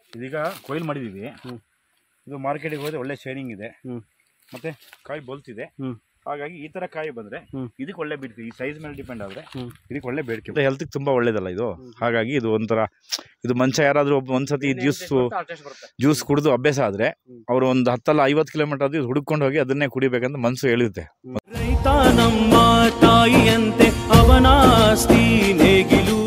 ಇದೀಗ ಕೊಯ್ಲು ಮಾಡಿದ್ದೀವಿ ಹ್ಮ್. ಇದು ಮಾರ್ಕೆಟಿಗೆ ಹೋದ್ರೆ ಒಳ್ಳೆ ಶೈನಿಂಗ್ ಇದೆ ಹ್ಮ್. ಮತ್ತೆ ಕಾಯಿ ಬೊಲ್ತಿದೆ ಹ್ಮ್. ಹಾಗಾಗಿ ಈ ತರ ಕಾಯಿ ಬಂದ್ರೆ ಹ್ಮ್. ಇದಕ್ಕೆ ಒಳ್ಳೆ ಬೇಡಿಕೆ ಈ ಸೈಜ್ ಮೇಲೆ ಡಿಪೆಂಡ್ ಆದ್ರೆ ಹ್ಮ್. ಇದಕ್ಕೆ ಒಳ್ಳೆ ಬೇಡಿಕೆ ಹೆಲ್ತ್ಗೆ ತುಂಬಾ ಒಳ್ಳೇದಲ್ಲ ಇದು ಹ್ಮ್. ಹಾಗಾಗಿ ಇದು ಒಂಥರ ಇದು ಮನುಷ್ಯ ಯಾರಾದ್ರೂ ಒಬ್ಬ ಒಂದ್ಸತಿ ಜ್ಯೂಸ್ ಜ್ಯೂಸ್ ಕುಡಿದು ಅಭ್ಯಾಸ ಆದ್ರೆ ಹ್ಮ್. ಅವರು ಒಂದು ಹತ್ತಲ್ಲ ಐವತ್ತು ಕಿಲೋಮೀಟರ್ ಆದ್ರೂ ಹುಡುಕೊಂಡು ಹೋಗಿ ಅದನ್ನೇ ಕುಡಿಬೇಕಂತ ಮನಸ್ಸು ಹೇಳುತ್ತೆ ರೈತ ನಮ್ಮ ತಾಯಿಯಂತೆ ಅವನಾಸ್ತಿ ನೇಗಿಲು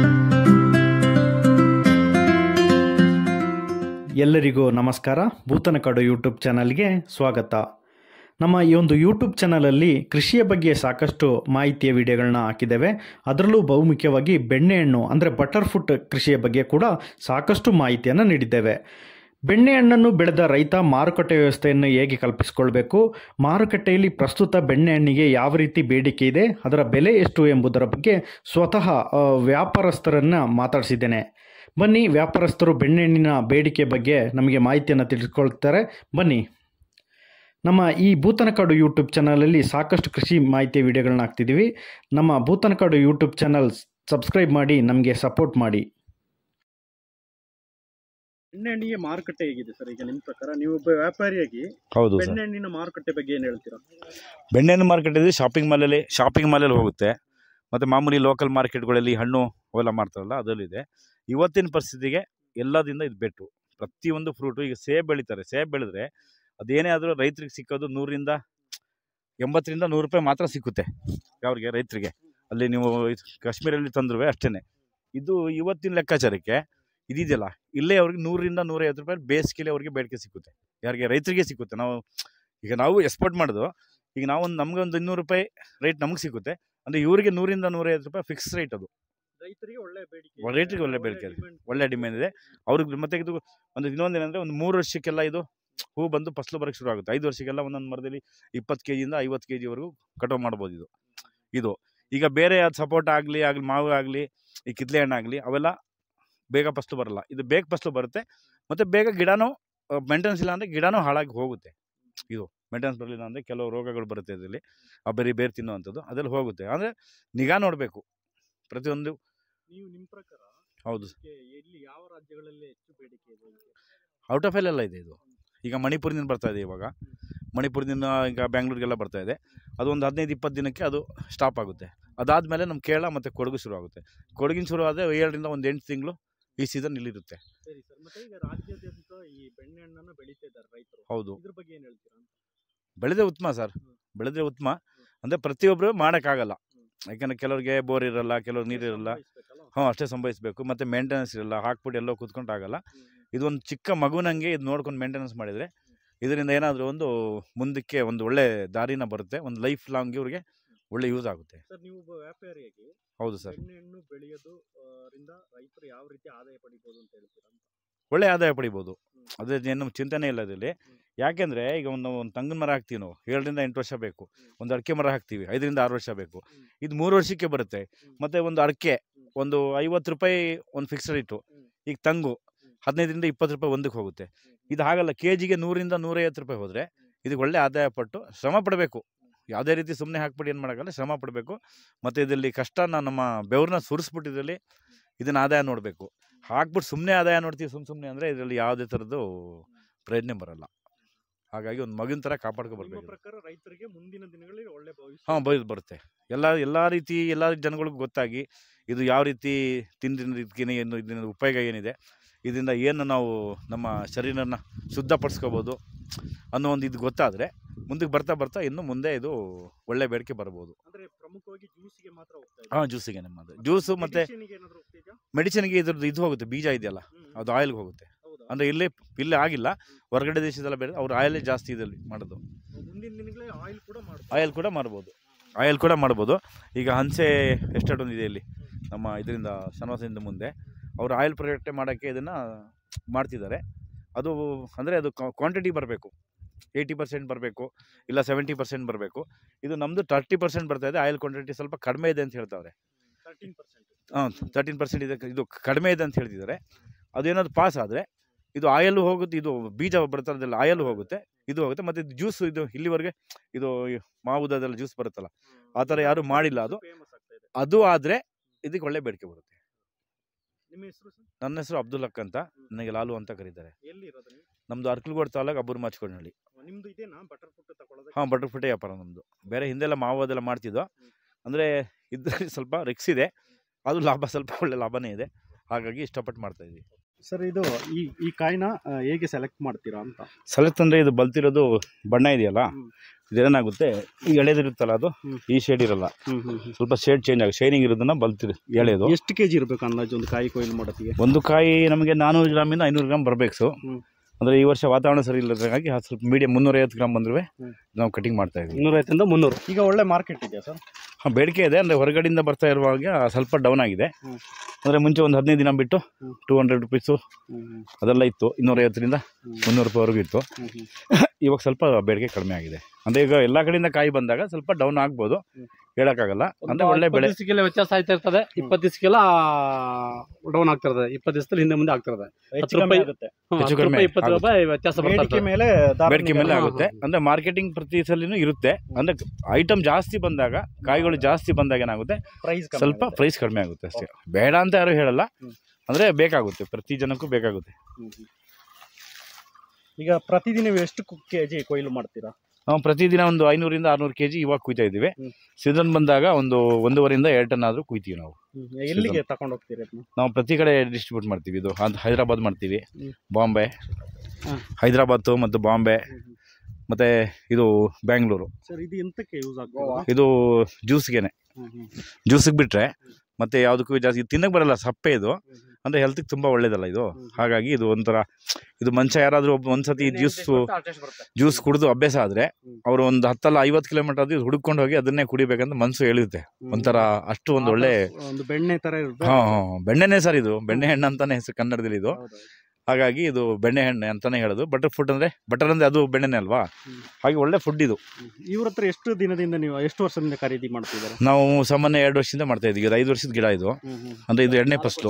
ಎಲ್ಲರಿಗೂ ನಮಸ್ಕಾರ ಭೂತನಕಾಡು ಯೂಟ್ಯೂಬ್ ಚಾನಲ್ಗೆ ಸ್ವಾಗತ ನಮ್ಮ ಈ ಒಂದು ಯೂಟ್ಯೂಬ್ ಚಾನಲಲ್ಲಿ ಕೃಷಿಯ ಬಗ್ಗೆ ಸಾಕಷ್ಟು ಮಾಹಿತಿಯ ವಿಡಿಯೋಗಳನ್ನ ಹಾಕಿದ್ದೇವೆ ಅದರಲ್ಲೂ ಬಹುಮುಖ್ಯವಾಗಿ ಬೆಣ್ಣೆಹಣ್ಣು ಅಂದರೆ ಬಟರ್ ಫುಟ್ ಕೃಷಿಯ ಬಗ್ಗೆ ಕೂಡ ಸಾಕಷ್ಟು ಮಾಹಿತಿಯನ್ನು ನೀಡಿದ್ದೇವೆ ಬೆಣ್ಣೆಹಣ್ಣನ್ನು ಬೆಳೆದ ರೈತ ಮಾರುಕಟ್ಟೆ ವ್ಯವಸ್ಥೆಯನ್ನು ಹೇಗೆ ಕಲ್ಪಿಸಿಕೊಳ್ಬೇಕು ಮಾರುಕಟ್ಟೆಯಲ್ಲಿ ಪ್ರಸ್ತುತ ಬೆಣ್ಣೆಹಣ್ಣಿಗೆ ಯಾವ ರೀತಿ ಬೇಡಿಕೆ ಇದೆ ಅದರ ಬೆಲೆ ಎಷ್ಟು ಎಂಬುದರ ಬಗ್ಗೆ ಸ್ವತಃ ಆ, ವ್ಯಾಪಾರಸ್ಥರನ್ನು ಮಾತಾಡಿಸಿದ್ದೇನೆ ಬನ್ನಿ ವ್ಯಾಪಾರಸ್ಥರು ಬೆಣ್ಣೆಹಣ್ಣಿನ ಬೇಡಿಕೆ ಬಗ್ಗೆ ನಮಗೆ ಮಾಹಿತಿಯನ್ನು ತಿಳಿಸ್ಕೊಳ್ತಾರೆ ಬನ್ನಿ ನಮ್ಮ ಈ ಭೂತನಕಾಡು ಯೂಟ್ಯೂಬ್ ಚಾನಲಲ್ಲಿ ಸಾಕಷ್ಟು ಕೃಷಿ ಮಾಹಿತಿಯ ವಿಡಿಯೋಗಳನ್ನ ಹಾಕ್ತಿದ್ದೀವಿ ನಮ್ಮ ಭೂತನಕಾಡು ಯೂಟ್ಯೂಬ್ ಚಾನಲ್ ಸಬ್ಸ್ಕ್ರೈಬ್ ಮಾಡಿ ನಮಗೆ ಸಪೋರ್ಟ್ ಮಾಡಿ ಬೆಣ್ಣೆಹಣ್ಣಿಗೆ ಮಾರುಕಟ್ಟೆ ಹೇಗಿದೆ ಸರ್ ಈಗ ನಿಮ್ಮ ಪ್ರಕಾರ ನೀವು ಒಬ್ಬ ವ್ಯಾಪಾರಿಯಾಗಿ ಹೌದು ಬೆಣ್ಣೆಹಣ್ಣಿನ ಮಾರುಕಟ್ಟೆ ಬಗ್ಗೆ ಏನು ಹೇಳ್ತೀರಾ ಬೆಣ್ಣೆಹಣ್ಣು ಮಾರ್ಕೆಟ್ ಇದೆ ಶಾಪಿಂಗ್ ಮಾಲಲ್ಲಿ ಶಾಪಿಂಗ್ ಮಾಲಲ್ಲಿ ಹೋಗುತ್ತೆ ಮತ್ತು ಮಾಮೂಲಿ ಲೋಕಲ್ ಮಾರ್ಕೆಟ್ಗಳಲ್ಲಿ ಹಣ್ಣು ಅವೆಲ್ಲ ಮಾಡ್ತಾರಲ್ಲ ಅದರಲ್ಲಿದೆ ಇವತ್ತಿನ ಪರಿಸ್ಥಿತಿಗೆ ಎಲ್ಲದಿಂದ ಇದು ಬೆಟ್ಟು ಪ್ರತಿಯೊಂದು ಫ್ರೂಟು ಈಗ ಸೇಬ್ ಬೆಳೀತಾರೆ ಸೇಬ್ ಬೆಳೆದ್ರೆ ಅದೇನೇ ಆದರೂ ರೈತರಿಗೆ ಸಿಕ್ಕೋದು ನೂರಿಂದ ಎಂಬತ್ತರಿಂದ ನೂರು ರೂಪಾಯಿ ಮಾತ್ರ ಸಿಕ್ಕುತ್ತೆ ಅವ್ರಿಗೆ ರೈತರಿಗೆ ಅಲ್ಲಿ ನೀವು ಇದು ಕಾಶ್ಮೀರಲ್ಲಿ ತಂದ್ರು ಅಷ್ಟೇ ಇದು ಇವತ್ತಿನ ಲೆಕ್ಕಾಚಾರಕ್ಕೆ ಇದಿದೆಯಲ್ಲ ಇಲ್ಲೇ ಅವ್ರಿಗೆ ನೂರರಿಂದ ನೂರೈವತ್ತು ರೂಪಾಯಿ ಬೇಸಿಗೆಲೆ ಅವ್ರಿಗೆ ಬೇಡಿಕೆ ಸಿಕ್ಕುತ್ತೆ ಯಾರಿಗೆ ರೈತರಿಗೆ ಸಿಕ್ಕುತ್ತೆ ನಾವು ಈಗ ನಾವು ಎಕ್ಸ್ಪೋರ್ಟ್ ಮಾಡೋದು ಈಗ ನಾವು ಒಂದು ನಮ್ಗೆ ಒಂದು ಇನ್ನೂರು ರೂಪಾಯಿ ರೇಟ್ ನಮಗೆ ಸಿಗುತ್ತೆ ಅಂದರೆ ಇವರಿಗೆ ನೂರಿಂದ ನೂರೈವತ್ತು ರೂಪಾಯಿ ಫಿಕ್ಸ್ ರೇಟ್ ಅದು ರೈತರಿಗೆ ಒಳ್ಳೆ ಬೇಡಿಕೆ ಒಳ್ಳೆ ರೈತರಿಗೆ ಒಳ್ಳೆ ಬೇಡಿಕೆ ಇದೆ. ಒಳ್ಳೆ ಡಿಮ್ಯಾಂಡ್ ಇದೆ ಅವ್ರಿಗೆ ಮತ್ತೆ ಇದು ಒಂದು ಇನ್ನೊಂದು ಏನಂದರೆ ಒಂದು ಮೂರು ವರ್ಷಕ್ಕೆಲ್ಲ ಇದು ಹೂ ಬಂದು ಫಸಲು ಬರೋಕ್ಕೆ ಶುರು ಆಗುತ್ತೆ ಐದು ವರ್ಷಕ್ಕೆಲ್ಲ ಒಂದೊಂದು ಮರದಲ್ಲಿ ಇಪ್ಪತ್ತು ಕೆ ಜಿಯಿಂದ ಐವತ್ತು ಕೆ ಜಿವರೆಗೂ ಕಟಾವು ಮಾಡ್ಬೋದು ಇದು ಇದು ಈಗ ಬೇರೆ ಅದು ಸಪೋಟ ಆಗಲಿ ಆಗಲಿ ಮಾವು ಆಗಲಿ ಈ ಕಿತ್ಲೆ ಹಣ್ಣು ಆಗಲಿ ಅವೆಲ್ಲ ಬೇಗ ಫಸ್ಲು ಬರಲ್ಲ ಇದು ಬೇಗ ಫಸ್ಲು ಬರುತ್ತೆ ಮತ್ತು ಬೇಗ ಗಿಡನೂ ಮೇಂಟೆನೆನ್ಸ್ ಇಲ್ಲ ಅಂದರೆ ಗಿಡನೂ ಹಾಳಾಗಿ ಹೋಗುತ್ತೆ ಇದು ಮೇಂಟೆನೆನ್ಸ್ ಬರಲಿಲ್ಲ ಅಂದರೆ ಕೆಲವು ರೋಗಗಳು ಬರುತ್ತೆ ಇದರಲ್ಲಿ ಆ ಬರೀ ಬೇರೆ ತಿನ್ನುವಂಥದ್ದು ಅದರಲ್ಲಿ ಹೋಗುತ್ತೆ ಅಂದರೆ ನಿಗಾ ನೋಡಬೇಕು ಪ್ರತಿಯೊಂದು ನೀವು ನಿಮ್ಮ ಪ್ರಕಾರ ಹೌದು ಇದಕ್ಕೆ ಎಲ್ಲಿ ಯಾವ ರಾಜ್ಯಗಳಲ್ಲಿ ಹೆಚ್ಚು ಬೇಡಿಕೆ ಇದೆ ಇದಕ್ಕೆ? ಔಟ್ ಆಫ್ ಎಲ್ಲ ಇದೆ ಇದು ಈಗ ಮಣಿಪುರದಿಂದ ಬರ್ತಾ ಇದೆ ಇವಾಗ ಮಣಿಪುರದಿಂದ ಈಗ ಬ್ಯಾಂಗ್ಳೂರಿಗೆಲ್ಲ ಬರ್ತಾ ಇದೆ ಅದು ಒಂದು ಹದಿನೈದು ಇಪ್ಪತ್ತು ದಿನಕ್ಕೆ ಅದು ಸ್ಟಾಪ್ ಆಗುತ್ತೆ ಅದಾದಮೇಲೆ ನಮ್ಮ ಕೇರಳ ಮತ್ತು ಕೊಡಗು ಶುರು ಆಗುತ್ತೆ ಕೊಡಗಿನ ಶುರು ಆದರೆ ಏಳರಿಂದ ಒಂದು ಎಂಟು ತಿಂಗಳು ಈ ಸೀಸನ್ ಇಲ್ಲಿರುತ್ತೆ ಸರಿ ಸರ್ ಮತ್ತೆ ಈಗ ರಾಜ್ಯಾದ್ಯಂತ ಈ ಬೆಣ್ಣೆಹಣ್ಣನ್ನು ಬೆಳೀತಾ ಇದ್ದಾರೆ ರೈತರು ಹೌದು ಇದ್ರ ಬಗ್ಗೆ ಏನು ಹೇಳ್ತೀರಾ ಅಂತ? ಬೆಳೆದ್ರೆ ಉತ್ತಮ ಸರ್ ಬೆಳೆದ್ರೆ ಉತ್ತಮ ಅಂದರೆ ಪ್ರತಿಯೊಬ್ಬರು ಮಾಡೋಕ್ಕಾಗಲ್ಲ ಯಾಕಂದರೆ ಕೆಲವ್ರಿಗೆ ಬೋರ್ ಇರಲ್ಲ ಕೆಲವ್ರಿಗೆ ನೀರು ಇರಲ್ಲ ಸಂಭವಿಸ್ಬೇಕಲ್ಲ? ಹ್ಞೂ ಅಷ್ಟೇ ಸಂಭವಿಸಬೇಕು ಮತ್ತು ಮೇಂಟೆನೆನ್ಸ್ ಇರಲ್ಲ ಹಾಕ್ಬಿಟ್ಟು ಎಲ್ಲೋ ಕೂತ್ಕೊಂಡು ಆಗಲ್ಲ ಇದೊಂದು ಚಿಕ್ಕ ಮಗುನಂಗೆ ಇದು ನೋಡ್ಕೊಂಡು ಮೇಂಟೆನೆನ್ಸ್ ಮಾಡಿದರೆ ಇದರಿಂದ ಏನಾದರೂ ಒಂದು ಮುಂದಕ್ಕೆ ಒಂದು ಒಳ್ಳೆ ದಾರಿನ ಬರುತ್ತೆ ಒಂದು ಲೈಫ್ ಲಾಂಗ್ ಇವ್ರಿಗೆ ಒಳ್ಳೆ ಯೂಸ್ ಆಗುತ್ತೆ ಸರ್ ನೀವು ಒಬ್ಬ ವ್ಯಾಪಾರಿಯಾಗಿ ಹೌದು ಸರ್ ಬೆಣ್ಣೆಹಣ್ಣು ಬೆಳೆಯೋದು ಆ, ರಿಂದ ರೈತರು ಯಾವ ರೀತಿ ಆದಾಯ ಪಡಿಬೋದು ಅಂತ ಹೇಳ್ತೀರಾ ಅಂತ? ಒಳ್ಳೆ ಆದಾಯ ಪಡಿಬೋದು ಅದೇ ಏನು ಚಿಂತನೆ ಇಲ್ಲ ಇದರಲ್ಲಿ ಯಾಕೆಂದರೆ ಈಗ ಒಂದು ಒಂದು ತಂಗಿನ ಮರ ಹಾಕ್ತೀವಿ ನಾವು ಏಳರಿಂದ ಎಂಟು ವರ್ಷ ಬೇಕು ಒಂದು ಅಡಿಕೆ ಮರ ಹಾಕ್ತೀವಿ ಐದರಿಂದ ಆರು ವರ್ಷ ಬೇಕು ಇದು ಮೂರು ವರ್ಷಕ್ಕೆ ಬರುತ್ತೆ ಮತ್ತು ಒಂದು ಅಡಿಕೆ ಒಂದು ಐವತ್ತು ರೂಪಾಯಿ ಒಂದು ಫಿಕ್ಸ್ ರೇಟು ಈಗ ತಂಗು ಹದಿನೈದರಿಂದ ಇಪ್ಪತ್ತು ರೂಪಾಯಿ ಒಂದಕ್ಕೆ ಹೋಗುತ್ತೆ ಇದು ಹಾಗಲ್ಲ ಕೆ ಜಿಗೆ ನೂರಿಂದ ನೂರೈವತ್ತು ರೂಪಾಯಿ ಹೋದರೆ ಇದಕ್ಕೆ ಒಳ್ಳೆ ಆದಾಯ ಪಟ್ಟು ಶ್ರಮ ಪಡಬೇಕು ಯಾವುದೇ ರೀತಿ ಸುಮ್ಮನೆ ಹಾಕ್ಬಿಟ್ಟು ಏನು ಮಾಡೋಕ್ಕಲ್ಲ ಶ್ರಮ ಪಡಬೇಕು ಮತ್ತು ಇದರಲ್ಲಿ ಕಷ್ಟನ ನಮ್ಮ ಬೆವ್ರನ್ನ ಸುರಿಸ್ಬಿಟ್ಟು ಇದರಲ್ಲಿ ಇದನ್ನು ಆದಾಯ ನೋಡಬೇಕು ಹಾಕ್ಬಿಟ್ಟು ಸುಮ್ಮನೆ ಆದಾಯ ನೋಡ್ತೀವಿ ಸುಮ್ಮ ಸುಮ್ಮನೆ ಅಂದರೆ ಇದರಲ್ಲಿ ಯಾವುದೇ ಥರದ್ದು ಪ್ರಯತ್ನ ಬರಲ್ಲ ಹಾಗಾಗಿ ಒಂದು ಮಗಿನ ಥರ ಕಾಪಾಡ್ಕೊ ನಿಮ್ಮ ಬರ್ಬೇಕು ಪ್ರಕಾರ ರೈತರಿಗೆ ಮುಂದಿನ ದಿನಗಳಲ್ಲಿ ಒಳ್ಳೆ ಭವಿಷ್ಯ ಹಾಂ ಬೈ ಬರುತ್ತೆ ಎಲ್ಲ ಎಲ್ಲ ರೀತಿ ಎಲ್ಲ ಜನಗಳಿಗೂ ಗೊತ್ತಾಗಿ ಇದು ಯಾವ ರೀತಿ ತಿಂದಿದ್ದಕ್ಕಿನ ಏನು ಇದರಿಂದ ಉಪಯೋಗ ಏನಿದೆ ಇದರಿಂದ ಏನು ನಾವು ನಮ್ಮ ಶರೀರನ ಶುದ್ಧಪಡಿಸ್ಕೋಬೋದು ಅನ್ನೋ ಒಂದು ಇದು ಗೊತ್ತಾದರೆ ಮುಂದಕ್ಕೆ ಬರ್ತಾ ಬರ್ತಾ ಇನ್ನು ಮುಂದೆ ಇದು ಒಳ್ಳೆ ಬೇಡಿಕೆ ಬರ್ಬೋದು ಅಂದ್ರೆ ಪ್ರಮುಖವಾಗಿ ಜ್ಯೂಸಿಗೆ ಮಾತ್ರ ಹೋಗ್ತಾ ಇದೆ ಹಾಂ ಜ್ಯೂಸಿಗೆ ನಮ್ಮದು ಜ್ಯೂಸು ಮತ್ತು ಮೆಡಿಸಿನ್ಗೆ ಏನಾದ್ರು ಹೋಗ್ತಿದ್ಯಾ ಮೆಡಿಸಿನ್ಗೆ ಇದ್ರದ್ದು ಇದು ಹೋಗುತ್ತೆ ಬೀಜ ಇದೆಯಲ್ಲ ಹ್ಮ್. ಅದು ಆಯಿಲ್ಗೆ ಹೋಗುತ್ತೆ ಹೌದಾ ಅಂದರೆ ಇಲ್ಲೇ ಇಲ್ಲೇ ಆಗಿಲ್ಲ ಹೊರಗಡೆ ದೇಶದೆಲ್ಲ ಬೇರೆ ಅವ್ರು ಆಯಿಲೇ ಜಾಸ್ತಿ ಇದರಲ್ಲಿ ಮಾಡೋದು ಮುಂದಿನ ದಿನಗಳೇ ಆಯಿಲ್ ಕೂಡ ಮಾಡ್ಬೋದು ಆಯಿಲ್ ಕೂಡ ಮಾಡ್ಬೋದು ಆಯಿಲ್ ಕೂಡ ಮಾಡ್ಬೋದು ಈಗ ಹಂಸೆ ಎಸ್ಟೇಟ್ ಒಂದಿದೆ ಇಲ್ಲಿ ನಮ್ಮ ಇದರಿಂದ ಶ್ರೀನಿವಾಸದಿಂದ ಮುಂದೆ ಅವರು ಆಯಿಲ್ ಪ್ರೊಡಕ್ಟೇ ಮಾಡೋಕ್ಕೆ ಇದನ್ನು ಮಾಡ್ತಿದ್ದಾರೆ ಅದು ಅಂದರೆ ಅದು ಕ್ವಾಂಟಿಟಿ ಬರಬೇಕು ಏಯ್ಟಿ ಪರ್ಸೆಂಟ್ ಬರಬೇಕು ಇಲ್ಲ ಸೆವೆಂಟಿ ಪರ್ಸೆಂಟ್ ಬರಬೇಕು ಇದು ನಮ್ಮದು ತರ್ಟಿ ಪರ್ಸೆಂಟ್ ಬರ್ತಾ ಇದೆ ಆಯಿಲ್ ಕ್ವಾಂಟಿಟಿ ಸ್ವಲ್ಪ ಕಡಿಮೆ ಇದೆ ಅಂತ ಹೇಳ್ತಾವ್ರೆ ತರ್ಟೀನ್ ಪರ್ಸೆಂಟ್ ಹಾಂ ತರ್ಟೀನ್ ಪರ್ಸೆಂಟ್ ಇದೆ ಇದು ಕಡಿಮೆ ಇದೆ ಅಂತ ಹೇಳ್ತಿದ್ದಾರೆ ಅದೇನಾದ್ರು ಪಾಸ್ ಆದರೆ ಇದು ಆಯಲ್ಲು ಹೋಗುತ್ತೆ ಇದು ಬೀಜ ಬರ್ತದಲ್ಲ ಆಯಲ್ಲು ಹೋಗುತ್ತೆ ಇದು ಹೋಗುತ್ತೆ ಮತ್ತು ಇದು ಜ್ಯೂಸ್ ಇದು ಇಲ್ಲಿವರೆಗೆ ಇದು ಮಾವುದದೆಲ್ಲ ಜ್ಯೂಸ್ ಬರುತ್ತಲ್ಲ ಆ ಥರ ಯಾರೂ ಮಾಡಿಲ್ಲ ಅದು ಫೇಮಸ್ ಆಗ್ತಾ ಇದೆ ಅದು ಆದರೆ ಇದಕ್ಕೆ ಒಳ್ಳೆ ಬೇಡಿಕೆ ಬರುತ್ತೆ ನಿಮ್ಮ ಹೆಸರು ಸರ್ ನನ್ನ ಹೆಸರು ಅಬ್ದುಲ್ ಹಕ್ ಅಂತ ನನಗೆ ಲಾಲು ಅಂತ ಕರೀತಾರೆ ಎಲ್ಲಿ ಇರೋದು ನೀವು ನಮ್ಮದು ಅರ್ಕಲ್ಗೋಡ್ ತಾಲೂಕು ಅಬ್ಬೂರು ಮಾಚ್ಕೊಂಡಹಳ್ಳಿ ನಿಮ್ದು ಇದೇನಾ ಬಟರ್ ಫುಡ್ ತಗೊಳ್ಳೋದು ಹಾಂ ಬಟರ್ ಫುಟ್ಟೆ ವ್ಯಾಪಾರ ನಮ್ಮದು ಬೇರೆ ಹಿಂದೆಲ್ಲ ಮಾವು ಅದೆಲ್ಲ ಮಾಡ್ತಿದ್ದೋ ಅಂದರೆ ಇದ್ರಲ್ಲಿ ಸ್ವಲ್ಪ ರಿಕ್ಸ್ ಇದೆ ಅದು ಲಾಭ ಸ್ವಲ್ಪ ಒಳ್ಳೆ ಲಾಭನೇ ಇದೆ ಹಾಗಾಗಿ ಇಷ್ಟಪಟ್ಟು ಮಾಡ್ತಾ ಇದ್ವಿ ಸರ್ ಇದು ಈ ಈ ಕಾಯಿನ ಆ, ಹೇಗೆ ಸೆಲೆಕ್ಟ್ ಮಾಡ್ತೀರಾ ಅಂತ ಸೆಲೆಕ್ಟ್ ಅಂದರೆ ಇದು ಬಲ್ತಿರೋದು ಬಣ್ಣ ಇದೆಯಲ್ಲ ಹ್ಮ್. ಇದೇನಾಗುತ್ತೆ ಈ ಎಳೆದಿರುತ್ತಲ್ಲ ಅದು ಹ್ಮ್. ಈ ಶೇಡ್ ಇರಲ್ಲ ಹ್ಮ್ ಹ್ಮ್ ಸ್ವಲ್ಪ ಶೇಡ್ ಚೇಂಜ್ ಆಗಿ ಶೈನಿಂಗ್ ಇರೋದನ್ನ ಬಲ್ತಿರು ಎಳೆದು ಎಷ್ಟು ಕೆಜಿ ಇರ್ಬೇಕು ಅಂದಾಜು ಒಂದು ಕಾಯಿ ಕೊಯ್ಲು ಮಾಡೋತ್ತಿಗೆ ಒಂದು ಕಾಯಿ ನಮಗೆ ನಾನ್ನೂರು ಗ್ರಾಮಿಂದ ಐನೂರು ಗ್ರಾಮ್ ಬರಬೇಕು ಹ್ಮ್. ಅಂದರೆ ಈ ವರ್ಷ ವಾತಾವರಣ ಸರಿ ಇಲ್ಲದಾಗಿ ಅದು ಸ್ವಲ್ಪ ಮೀಡಿಯಂ ಮುನ್ನೂರೈವತ್ತು ಗ್ರಾಮ್ ಬಂದ್ರೆ ಹ್ಮ್. ನಾವು ಕಟಿಂಗ್ ಮಾಡ್ತಾ ಇದ್ವಿ ಇನ್ನೂರೈವತ್ತರಿಂದ ಮುನ್ನೂರು ಈಗ ಒಳ್ಳೆ ಮಾರ್ಕೆಟ್ ಇದೆಯಾ ಸರ್ ಹಾಂ ಬೇಡಿಕೆ ಇದೆ ಅಂದರೆ ಹೊರಗಡೆಯಿಂದ ಬರ್ತಾ ಇರುವಾಗ ಸ್ವಲ್ಪ ಡೌನ್ ಆಗಿದೆ ಹ್ಮ್. ಅಂದರೆ ಮುಂಚೆ ಒಂದು ಹದಿನೈದು ದಿನ ಬಿಟ್ಟು ಹ್ಮ್. ಟೂ ಹಂಡ್ರೆಡ್ ರುಪೀಸು ಹ್ಮ್ ಹ್ಮ್ ಅದೆಲ್ಲ ಇತ್ತು ಇನ್ನೂರೈವತ್ತರಿಂದ ಹ್ಮ್. ಮುನ್ನೂರು ರೂಪಾಯಿವರೆಗೂ ಇತ್ತು ಹ್ಮ್ ಹ್ಮ್ ಇವಾಗ ಸ್ವಲ್ಪ ಬೇಡಿಕೆ ಕಡಿಮೆ ಆಗಿದೆ ಅಂದರೆ ಈಗ ಎಲ್ಲ ಕಡೆಯಿಂದ ಕಾಯಿ ಬಂದಾಗ ಸ್ವಲ್ಪ ಡೌನ್ ಆಗ್ಬೋದು ಹ್ಮ್. ಹೇಳೋಕ್ಕಾಗಲ್ಲ ಅಂದರೆ ಒಳ್ಳೆ ಬೆಳೆ ದಿವಸಕ್ಕೆಲ್ಲ ವ್ಯತ್ಯಾಸ ಆಯ್ತಾ ಇರ್ತದೆ ಇಪ್ಪತ್ತು ದಿವಸಕ್ಕೆಲ್ಲ ಡೌನ್ ಆಗ್ತಿರ್ತದೆ ಇಪ್ಪತ್ತು ದಿವಸದಲ್ಲಿ ಹಿಂದೆ ಮುಂದೆ ಆಗ್ತಿರ್ತದೆ ಹೆಚ್ಚು ರೂಪಾಯಿ- ಕಮ್ಮಿ ಆಗುತ್ತೆ ಹ್ಮ್, ಹೆಚ್ಚು ಹತ್ತು ಕಡಿಮೆ ರೂಪಾಯಿ ಇಪ್ಪತ್ತು ಆಗುತ್ತೆ. ರೂಪಾಯಿ ವ್ಯತ್ಯಾಸ ಬರ್ತಾ ಬೇಡಿಕೆ ಇರ್ತದೆ. ಮೇಲೆ ದಾರ ಬೇಡಿಕೆ ಮೇಲೆ ನಿಗಮ. ಆಗುತ್ತೆ ಅಂದರೆ ಮಾರ್ಕೆಟಿಂಗ್ ಪ್ರತಿ ಸಲಿನೂ ಇರುತ್ತೆ ಅಂದರೆ ಐಟಮ್ ಜಾಸ್ತಿ ಬಂದಾಗ ಕಾಯಿಗಳು ಜಾಸ್ತಿ ಬಂದಾಗ ಏನಾಗುತ್ತೆ ಪ್ರೈಸ್ ಕಮ್ಮಿ ಸ್ವಲ್ಪ ಆಗುತ್ತೆ. ಪ್ರೈಸ್ ಕಡಿಮೆ ಆಗುತ್ತೆ ಅಷ್ಟೇ ಬೇಡ ಅಂತ ಯಾರು ಹೇಳಲ್ಲ ಹ್ಮ್. ಅಂದರೆ ಬೇಕಾಗುತ್ತೆ ಪ್ರತಿ ಜನಕ್ಕೂ ಬೇಕಾಗುತ್ತೆ ಹ್ಮ್ ಹ್ಮ್. ಈಗ ಪ್ರತಿದಿನ ನೀವು ಎಷ್ಟು ಕೆಜಿ ಕೊಯ್ಲು ಮಾಡ್ತೀರಾ ನಾವು ಪ್ರತಿದಿನ ಒಂದು ಐನೂರಿಂದ ಆರುನೂರು ಕೆ ಜಿ ಇವಾಗ ಕುಯ್ತಾ ಇದ್ದೀವಿ ಹ್ಮ್. ಸೀಸನ್ ಬಂದಾಗ ಒಂದು ಒಂದೂವರೆಯಿಂದ ಎರಡು ಟನ್ ಆದರೂ ಕುಯ್ತೀವಿ ನಾವು ಎಲ್ಲಿಗೆ ತಗೊಂಡು ಹೋಗ್ತೀರಾ ಅದನ್ನ ನಾವು ಪ್ರತಿ ಕಡೆ ಡಿಸ್ಟ್ರಿಬ್ಯೂಟ್ ಮಾಡ್ತೀವಿ ಇದು ಅದು ಹೈದರಾಬಾದ್ ಮಾಡ್ತೀವಿ ಹ್ಮ್. ಬಾಂಬೆ ಹ್ಮ್. ಹೈದರಾಬಾದ್ ಮತ್ತು ಬಾಂಬೆ ಮತ್ತು ಇದು ಬ್ಯಾಂಗ್ಳೂರು ಸರ್ ಇದು ಎಂತಕ್ಕೆ ಯೂಸ್ ಆಗ್ತದೆ ಇದು ಜ್ಯೂಸ್ಗೆನೆ ಜ್ಯೂಸಿಗೆ ಬಿಟ್ಟರೆ ಮತ್ತು ಯಾವುದಕ್ಕೂ ಜಾಸ್ತಿ ಇದು ತಿನ್ನಕ್ಕೆ ಬರಲ್ಲ ಸಪ್ಪೆ ಇದು ಅಂದರೆ ಹೆಲ್ತಿಗೆ ತುಂಬ ಒಳ್ಳೇದಲ್ಲ ಇದು ಹ್ಮ್. ಹಾಗಾಗಿ ಇದು ಒಂಥರ ಇದು ಮನುಷ್ಯ ಯಾರಾದರೂ ಒಬ್ಬ ಒಂದ್ಸತಿ ಜ್ಯೂಸು ಜ್ಯೂಸ್ ಕುಡಿದು ಅಭ್ಯಾಸ ಆದರೆ ಹ್ಮ್. ಅವರು ಒಂದು ಹತ್ತಲ್ಲ ಐವತ್ತು ಕಿಲೋಮೀಟರ್ ಅದು ಹುಡುಕೊಂಡು ಹೋಗಿ ಅದನ್ನೇ ಕುಡಿಬೇಕಂತ ಮನಸ್ಸು ಹೇಳುತ್ತೆ ಒಂಥರ ಅಷ್ಟು ಒಂದು ಒಳ್ಳೆ ಒಂದು ಬೆಣ್ಣೆ ತರ ಇರುತ್ತೆ ಹಾಂ ಹಾಂ ಬೆಣ್ಣೆನೇ ಸರ್ ಇದು ಬೆಣ್ಣೆ ಹಣ್ಣು ಅಂತಾನೆ ಹೆಸರು ಕನ್ನಡದಲ್ಲಿ ಇದು ಹೌದು. ಹಾಗಾಗಿ ಇದು ಬೆಣ್ಣೆ ಹಣ್ಣೆ ಅಂತಾನೆ ಹೇಳೋದು ಬಟರ್ ಫುಡ್ ಅಂದರೆ ಬಟರ್ ಅಂದರೆ ಅದು ಬೆಣ್ಣೆನೇ ಅಲ್ವಾ ಹ್ಮ್. ಹಾಗೆ ಒಳ್ಳೆ ಫುಡ್ ಇದು ಹ್ಮ್. ಇವ್ರ ಹತ್ರ ಎಷ್ಟು ದಿನದಿಂದ ನೀವು ಎಷ್ಟು ವರ್ಷದಿಂದ ಖರೀದಿ ಮಾಡ್ತಿದ್ದಾರೆ ನಾವು ಸಾಮಾನ್ಯ ಎರಡು ವರ್ಷದಿಂದ ಮಾಡ್ತಾ ಇದ್ದೀವಿ ಇದು ಐದು ವರ್ಷದ ಗಿಡ ಇದು ಅಂದರೆ ಇದು ಎರಡನೇ ಫಸ್ಟು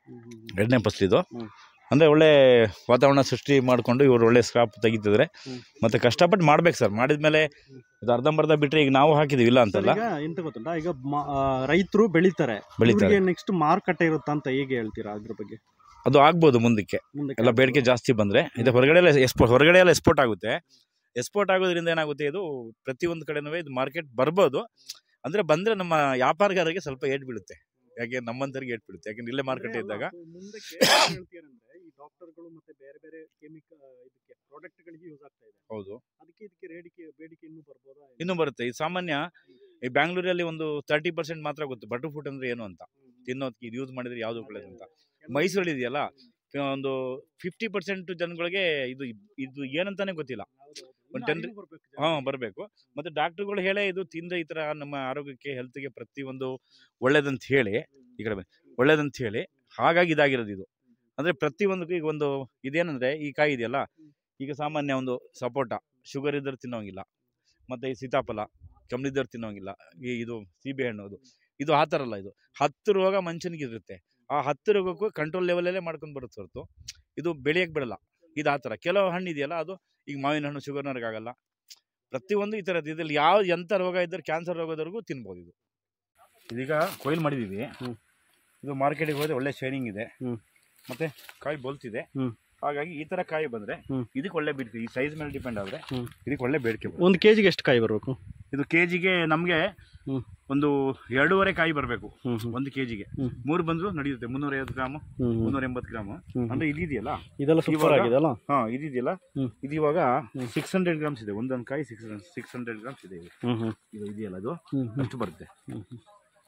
ಎರಡನೇ ಫಸ್ಟ್ ಇದು ಹ್ಮ್. ಅಂದರೆ ಒಳ್ಳೆ ವಾತಾವರಣ ಸೃಷ್ಟಿ ಮಾಡಿಕೊಂಡು ಇವರು ಒಳ್ಳೆ ಸ್ಕ್ರಾಪ್ ತೆಗಿತಿದ್ದಾರೆ ಹ್ಮ್. ಮತ್ತು ಕಷ್ಟಪಟ್ಟು ಮಾಡ್ಬೇಕು ಸರ್ ಮಾಡಿದ್ಮೇಲೆ ಇದು ಅರ್ಧಂಬರ್ಧ ಬಿಟ್ಟರೆ ಈಗ ನಾವು ಹಾಕಿದ್ದೀವಿ ಇಲ್ಲ ಅಂತಲ್ಲ ಈಗ ಎಂತ ಗೊತ್ತುಂಟಾ ಈಗ ರೈತರು ಬೆಳಿತಾರೆ ಬೆಳಿತಾರೆ ನೆಕ್ಸ್ಟ್ ಮಾರುಕಟ್ಟೆ ಇರುತ್ತಾ ಅಂತ ಹೇಗೆ ಹೇಳ್ತೀರಾ ಅದ್ರ ಬಗ್ಗೆ ಅದು ಆಗ್ಬೋದು ಮುಂದಕ್ಕೆ ಮುಂದಕ್ಕೆ ಎಲ್ಲ ಬೇಡಿಕೆ ಜಾಸ್ತಿ ಬಂದರೆ ಇದು ಹೊರಗಡೆ ಎಲ್ಲ ಎಕ್ಸ್ಪೋರ್ಟ್ ಹೊರಗಡೆ ಎಲ್ಲ ಎಕ್ಸ್ಪೋರ್ಟ್ ಆಗುತ್ತೆ ಎಕ್ಸ್ಪೋರ್ಟ್ ಆಗೋದ್ರಿಂದ ಏನಾಗುತ್ತೆ ಇದು ಪ್ರತಿಯೊಂದು ಕಡೆನೂ ಇದು ಮಾರ್ಕೆಟ್ ಬರ್ಬೋದು ಅಂದರೆ ಬಂದರೆ ನಮ್ಮ ವ್ಯಾಪಾರಗಾರರಿಗೆ ಸ್ವಲ್ಪ ಏಟ್ ಬೀಳುತ್ತೆ ಯಾಕೆ ನಮ್ಮಂತರಿಗೆ ಏಟ್ ಬೀಳುತ್ತೆ ಯಾಕೆಂದ್ರೆ ಇಲ್ಲೇ ಮಾರ್ಕೆಟ್ ಇದ್ದಾಗ ಅದು ಮುಂದಕ್ಕೆ ಏನ್ ಹೇಳ್ತೀರಂದ್ರೆ ಈ ಡಾಕ್ಟರ್ಗಳು ಮತ್ತೆ ಬೇರೆ ಬೇರೆ ಕೆಮಿಕಲ್ ಇದಕ್ಕೆ ಪ್ರಾಡಕ್ಟ್ ಗಳಿಗೆ ಯೂಸ್ ಆಗ್ತಾ ಇದೆ ಹೌದು ಅದಕ್ಕೆ ಇದಕ್ಕೆ ಬೇಡಿಕೆ ಬೇಡಿಕೆ ಇನ್ನೂ ಬರ್ಬೋದಾ ಇನ್ನೂ ಬರುತ್ತೆ ಇದು ಸಾಮಾನ್ಯ ಈ ಬ್ಯಾಂಗ್ಳೂರಲ್ಲಿ ಒಂದು ತರ್ಟಿ ಪರ್ಸೆಂಟ್ ಮಾತ್ರ ಗೊತ್ತು ಬಟರ್ ಫುಡ್ ಅಂದರೆ ಏನು ಅಂತ ತಿನ್ನೋದಕ್ಕೆ ಇದು ಯೂಸ್ ಮಾಡಿದ್ರೆ ಯಾವುದು ಒಳ್ಳೇದು ಅಂತ ಮೈಸೂರಲ್ಲಿ ಇದೆಯಲ್ಲ ಒಂದು ಫಿಫ್ಟಿ ಪರ್ಸೆಂಟ್ ಜನಗಳಿಗೆ ಇದು ಇದು ಏನಂತಾನೆ ಗೊತ್ತಿಲ್ಲ ಒಂದು ಟೆನ್ ಹಾಂ ಬರಬೇಕು ಮತ್ತು ಡಾಕ್ಟ್ರುಗಳು ಹೇಳೇ ಇದು ತಿಂದರೆ ಈ ಥರ ನಮ್ಮ ಆರೋಗ್ಯಕ್ಕೆ ಹೆಲ್ತ್ಗೆ ಪ್ರತಿಯೊಂದು ಒಳ್ಳೇದಂತ ಹೇಳಿ ಈ ಕಡೆ ಬನ್ನಿ. ಒಳ್ಳೇದಂತ ಹೇಳಿ ಹಾಗಾಗಿ ಇದಾಗಿರೋದು ಇದು ಅಂದರೆ ಪ್ರತಿಯೊಂದಕ್ಕೂ ಈಗ ಒಂದು ಇದೇನಂದರೆ ಈ ಕಾಯಿ ಇದೆಯಲ್ಲ ಈಗ ಸಾಮಾನ್ಯ ಒಂದು ಸಪೋಟ ಶುಗರ್ ಇದ್ದರೆ ತಿನ್ನೋಂಗಿಲ್ಲ ಮತ್ತು ಈ ಸೀತಾಫಲ ಕಮ್ಲಿದ್ದವ್ರು ತಿನ್ನೋಂಗಿಲ್ಲ ಈ ಇದು ಸೀಬೆಹಣ್ಣು ಅದು ಇದು ಆ ಥರ ಅಲ್ಲ ಇದು ಹತ್ತು ರೋಗ ಮನುಷ್ಯನಿಗೆ ಇರುತ್ತೆ ಆ ಹತ್ತು ರೋಗಕ್ಕೂ ಕಂಟ್ರೋಲ್ ಲೆವೆಲಲ್ಲೇ ಮಾಡ್ಕೊಂಡು ಬರುತ್ತೆ ಹೊರತು ಇದು ಬೆಳೆಯಕ್ಕೆ ಬಿಡಲ್ಲ ಇದು ಆ ಥರ ಕೆಲವು ಹಣ್ಣು ಇದೆಯಲ್ಲ ಅದು ಈಗ ಮಾವಿನ ಹಣ್ಣು ಶುಗರ್ನವ್ರಿಗಾಗಲ್ಲ ಪ್ರತಿಯೊಂದು ಈ ಥರದ್ದು ಇದ್ರಲ್ಲಿ ಯಾವ ಎಂಥ ರೋಗ ಇದ್ದರೆ ಕ್ಯಾನ್ಸರ್ ರೋಗದವರೆಗೂ ತಿನ್ಬೋದು ಇದು ಇದೀಗ ಕೊಯ್ಲು ಮಾಡಿದ್ದೀವಿ ಹ್ಮ್. ಇದು ಮಾರ್ಕೆಟಿಗೆ ಹೋದರೆ ಒಳ್ಳೆ ಶೈನಿಂಗ್ ಇದೆ ಹ್ಮ್. ಮತ್ತು ಕಾಯಿ ಬಲ್ತಿದೆ ಹ್ಮ್. ಹಾಗಾಗಿ ಈ ಥರ ಕಾಯಿ ಬಂದರೆ ಹ್ಮ್. ಇದಕ್ಕೆ ಒಳ್ಳೆ ಬೇಡಿಕೆ ಈ ಸೈಜ್ ಮೇಲೆ ಡಿಪೆಂಡ್ ಆದರೆ ಹ್ಮ್. ಇದಕ್ಕೆ ಒಳ್ಳೆ ಬೇಡಿಕೆ ಬರುತ್ತೆ. ಒಂದು ಕೆಜಿಗೆ ಎಷ್ಟು ಕಾಯಿ ಬರಬೇಕು ಇದು ಕೆ ಜಿಗೆ ನಮಗೆ ಹ್ಮ್. ಒಂದು ಎರಡೂವರೆ ಕಾಯಿ ಬರಬೇಕು ಹ್ಮ್ ಹ್ಮ್ ಒಂದು ಕೆ ಜಿಗೆ ಹ್ಮ್. ಮೂರು ಬಂದರೂ ನಡೆಯುತ್ತೆ ಮುನ್ನೂರೈವತ್ತು ಗ್ರಾಮು ಹ್ಮ್ ಹ್ಮ್. ಮುನ್ನೂರ ಎಂಬತ್ತು ಗ್ರಾಮು ಹ್ಮ್. ಅಂದರೆ ಇದಿದೆಯಲ್ಲ ಇದೆಲ್ಲ ಸೂಪರ್ ಇವಾಗ- ಆಗಿದೆ ಅಲ್ಲ ಹಾಂ ಇದಿದೆಯಲ್ಲ ಹ್ಮ್. ಇದು ಇವಾಗ ಹ್ಮ್. ಸಿಕ್ಸ್ ಹಂಡ್ರೆಡ್ ಗ್ರಾಮ್ಸ್ ಇದೆ ಒಂದೊಂದು ಕಾಯಿ ಸಿಕ್ಸ್ ಸಿಕ್ಸ್ ಹಂಡ್ರೆಡ್ ಗ್ರಾಮ್ಸ್ ಇದೆ ಇದು ಹ್ಮ್ ಹ್ಮ್ ಇದು ಇದೆಯಲ್ಲ ಅದು ಹ್ಮ್ ಹ್ಮ್ ಅಷ್ಟು ಬರುತ್ತೆ ಹ್ಮ್ ಹ್ಮ್.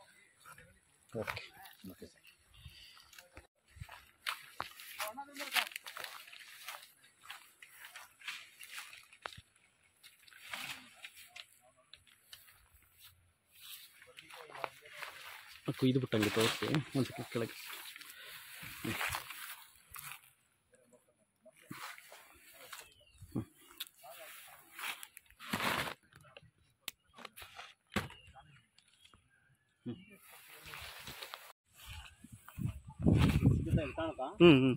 ಓಕೆ ಓಕೆ ಸರ್ ಕುಯ್ದು ಬಿಟ್ಟಂಗೆ ತೋರಿಸಿ ಒಂದು ಸೆಕೆಂಡ್ ಕೆಳಗೆ ಹ್ಞೂ ಹ್ಞೂ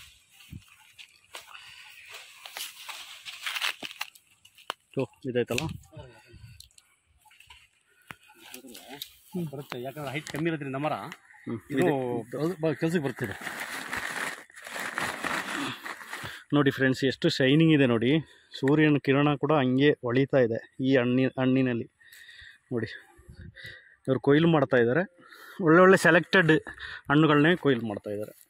ಓ ಇದಾಯ್ತಲ್ಲ ಬರುತ್ತೆ ಯಾಕಂದ್ರೆ ಹೈಟ್ ಕಮ್ಮಿ ಇರೋದ್ರಿಂದ ಮರ ಇದು ಕೆಲಸಕ್ಕೆ ಬರ್ತದೆ ನೋಡಿ ಫ್ರೆಂಡ್ಸ್ ಎಷ್ಟು ಶೈನಿಂಗ್ ಇದೆ ನೋಡಿ ಸೂರ್ಯನ ಕಿರಣ ಕೂಡ ಹಂಗೆ ಹೊಳಿತಾ ಇದೆ ಈ ಹಣ್ಣಿನ ಹಣ್ಣಿನಲ್ಲಿ ನೋಡಿ ಇವರು ಕೊಯ್ಲು ಮಾಡ್ತಾ ಇದ್ದಾರೆ ಒಳ್ಳೆ ಒಳ್ಳೆ ಸೆಲೆಕ್ಟೆಡ್ ಹಣ್ಣುಗಳನ್ನೇ ಕೊಯ್ಲು ಮಾಡ್ತಾ ಇದ್ದಾರೆ